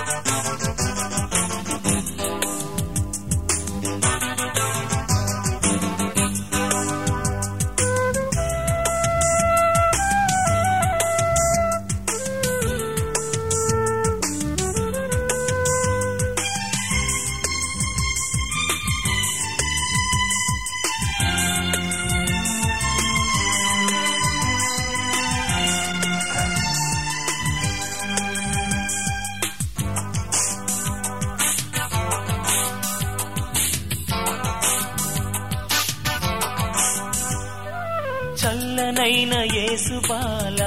చల్లనైన యేసుబాల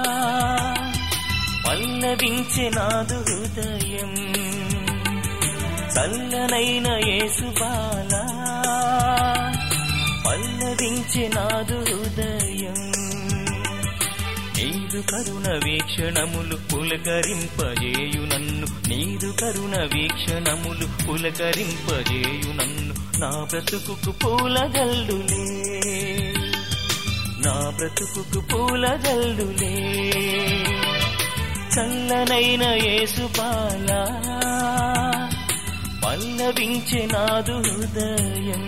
పల్లవించే నాదు హృదయం చల్లనైన యేసుబాల పల్లవించే నాదు హృదయం నీదు కరుణ వీక్షణములు పులకరింపజేయు నన్ను నీదు కరుణ వీక్షణములు పులకరింపజేయు నన్ను నా బ్రతుకుకు పూలగల్లులే నా బ్రతుకుకు పూలగల్లులే చల్లనైన యేసుబాల పల్లవించే నాదు హృదయం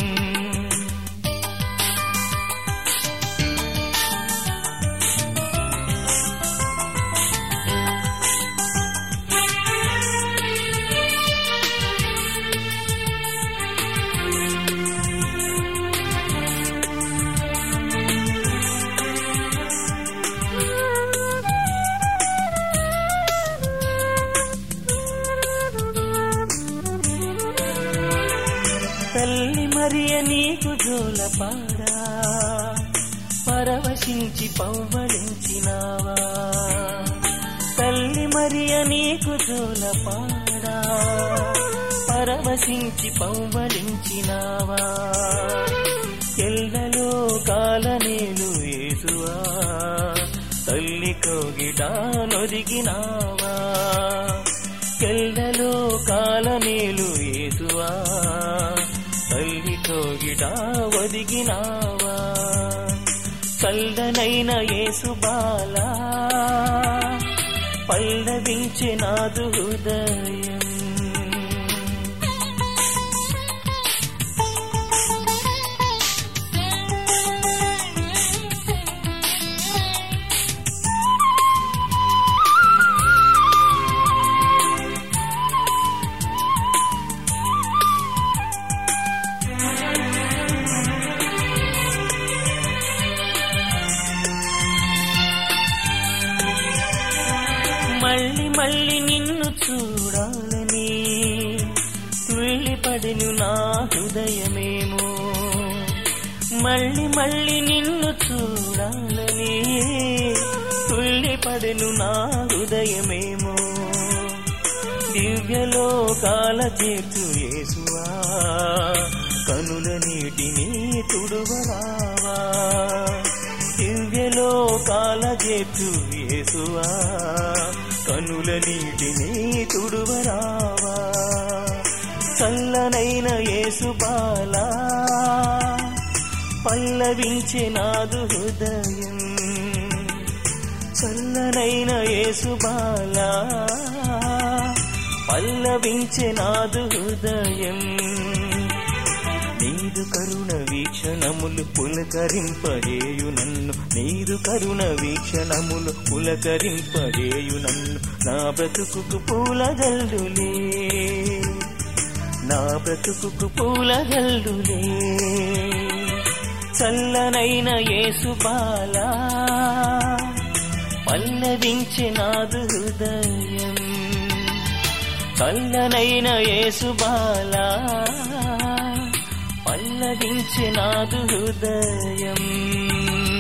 తల్లి మరియ నీకు జోలపాడా పరవశించి పవ్వళించినావా తల్లి మరియ నీకు జోలపాడా పరవశించి పవ్వళించినావా ఎల్లలో కాలనేలు ఏసువా తల్లి కోగిట నొదిగినావా ఎల్లలో కాలనేలు ఏసువా తల్లి కోగిట ఒదిగినావా చల్లనైన యేసుబాల పల్లవించే నాదు హృదయం మళ్ళీ మళ్ళీ నిన్ను చూడాలని తుళ్ళిపడిను నా హృదయమేమో మళ్ళీ మళ్ళీ నిన్ను చూడాలని తుళ్ళిపడిను నా హృదయమేమో దివ్యలోకాల చేతు యేసువా కనుల నీటిని తుడువరావా దివ్యలోకాల చేతు యేసువా కనుల నీటిని తుడువరావా చల్లనైన యేసుబాల పల్లవించే నాదు హృదయం చల్లనైన యేసుబాల పల్లవించే నాదు హృదయం నీదు కరుణ వీక్షణములు పులకరింపజేయు నన్ను నీదు కరుణ వీక్షణములు పులకరింపజేయు నన్ను నా బ్రతుకుకు పూలగల్లులే నా బ్రతుకుకు పూలగల్లులే చల్లనైన యేసుబాల పల్లవించే నాదు హృదయం చల్లనైన యేసుబాల పల్లవించే నాదు హృదయం